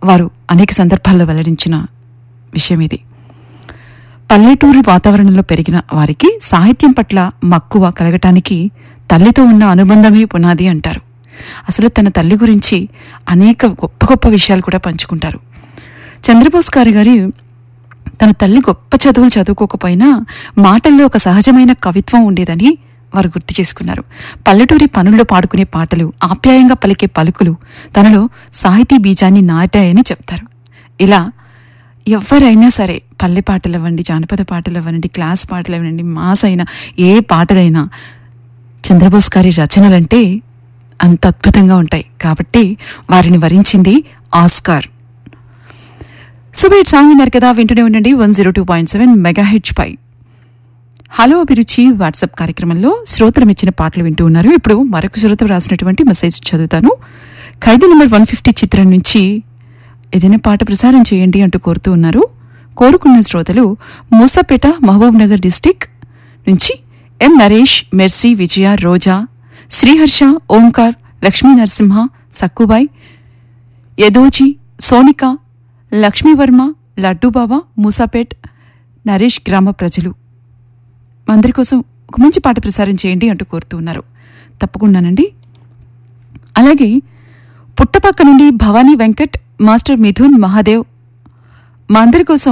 వారు అనేక సందర్భాల్లో వెల్లడించిన విషయం ఇది పల్లెటూరి వాతావరణంలో పెరిగిన వారికి సాహిత్యం పట్ల మక్కువ కలగటానికి తల్లితో ఉన్న అనుబంధమే పునాది అంటారు అసలు తన తల్లి గురించి అనేక గొప్ప గొప్ప విషయాలు కూడా పంచుకుంటారు చంద్రబోస్ గారి గారి తన తల్లి గొప్ప చదువులు చదువుకోకపోయినా మాటల్లో ఒక సహజమైన కవిత్వం ఉండేదని వారు గుర్తు చేసుకున్నారు పల్లెటూరి పనుల్లో పాడుకునే పాటలు ఆప్యాయంగా పలికే పలుకులు తనలో సాహితీ బీజాన్ని నాటాయని చెప్తారు ఇలా ఎవరైనా సరే పల్లె పాటలు అవ్వండి జానపద పాటలు అవ్వండి క్లాస్ పాటలు అవ్వండి మాస్ అయినా ఏ పాటలైనా చంద్రబోస్ గారి రచనలంటే అంత అద్భుతంగా ఉంటాయి కాబట్టి వారిని వరించింది ఆస్కార్ సో మీరు సాంగ్ విన్నారు కదా వింటూనే ఉండండి one zero two point seven mega హెచ్ పై హలో అభిరుచి వాట్సాప్ కార్యక్రమంలో శ్రోతలు ఇచ్చిన పాటలు వింటూ ఉన్నారు ఇప్పుడు మరొక శ్రోత రాసినటువంటి మెసేజ్ చదువుతాను ఖైదీ నెంబర్ వన్ ఫిఫ్టీ చిత్రం నుంచి ఏదైనా పాట ప్రసారం చేయండి అంటూ కోరుతూ ఉన్నారు కోరుకున్న శ్రోతలు మూసాపేట మహబూబ్ నగర్ డిస్టిక్ నుంచి ఎం నరేష్ మెర్సీ విజయ రోజా శ్రీహర్ష ఓంకార్ లక్ష్మీ నరసింహ సక్కుబాయ్ యదోజీ సోనిక లక్ష్మీవర్మ లడ్డూబాబా మూసాపేట్ నరేష్ గ్రామ ప్రజలు అందరి కోసం ఒక మంచి పాట ప్రసారం చేయండి అంటూ కోరుతూ ఉన్నారు తప్పకుండానండి అలాగే పుట్టపక్క నుండి భవానీ వెంకట్ మాస్టర్ మిథున్ మహాదేవ్ మా అందరి కోసం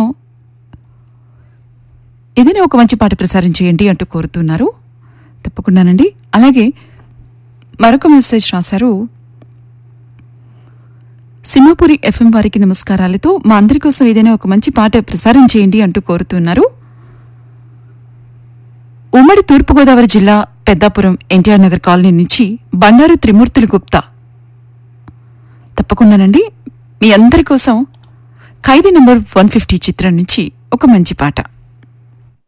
ఏదైనా ఒక మంచి పాట ప్రసారం చేయండి అంటూ కోరుతున్నారు తప్పకుండానండి అలాగే మరొక మెసేజ్ రాశారు సింహపురి ఎఫ్ఎం వారికి నమస్కారాలతో మా అందరి కోసం ఏదైనా ఒక మంచి పాట ప్రసారం చేయండి అంటూ కోరుతున్నారు ఉమ్మడి తూర్పుగోదావరి జిల్లా పెద్దాపురం ఎన్టీఆర్ నగర్ కాలనీ నుంచి బండారు త్రిమూర్తులు గుప్తా తప్పకుండానండి మీ అందరి కోసం ఖైదీ నంబర్ వన్ ఫిఫ్టీ చిత్రం నుంచి ఒక మంచి పాట